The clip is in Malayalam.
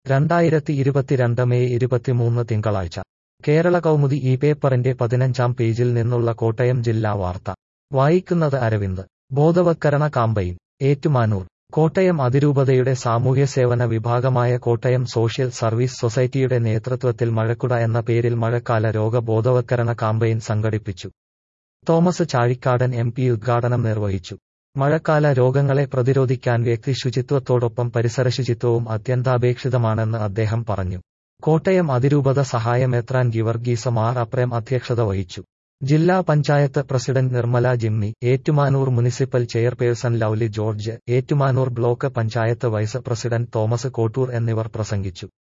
രണ്ടായിരത്തി ഇരുപത്തിരണ്ട് മെയ് ഇരുപത്തിമൂന്ന് തിങ്കളാഴ്ച കേരള കൗമുദി ഈ പേപ്പറിന്റെ പതിനഞ്ചാം പേജിൽ നിന്നുള്ള കോട്ടയം ജില്ലാ വാർത്ത വായിക്കുന്നത് അരവിന്ദ് ബോധവത്കരണ കാമ്പയിൻ ഏറ്റുമാനൂർ കോട്ടയം അതിരൂപതയുടെ സാമൂഹ്യസേവന വിഭാഗമായ കോട്ടയം സോഷ്യൽ സർവീസ് സൊസൈറ്റിയുടെ നേതൃത്വത്തിൽ മഴക്കുട എന്ന പേരിൽ മഴക്കാല രോഗ ബോധവത്കരണ കാമ്പയിൻ സംഘടിപ്പിച്ചു തോമസ് ചാഴിക്കാടൻ എം പി ഉദ്ഘാടനം നിർവഹിച്ചു മഴക്കാല രോഗങ്ങളെ പ്രതിരോധിക്കാൻ വ്യക്തി ശുചിത്വത്തോടൊപ്പം പരിസര ശുചിത്വവും അത്യന്താപേക്ഷിതമാണെന്ന് അദ്ദേഹം പറഞ്ഞു കോട്ടയം അതിരൂപത സഹായമെത്രാൻ ഗിവർഗീസ മാർ അപ്രേം അധ്യക്ഷത വഹിച്ചു ജില്ലാ panchayat president Nirmala Jimmy Ettumanoor municipal chairperson Lovely George Ettumanoor block panchayat vice president Thomas Kottoor എന്നിവർ പ്രസംഗിച്ചു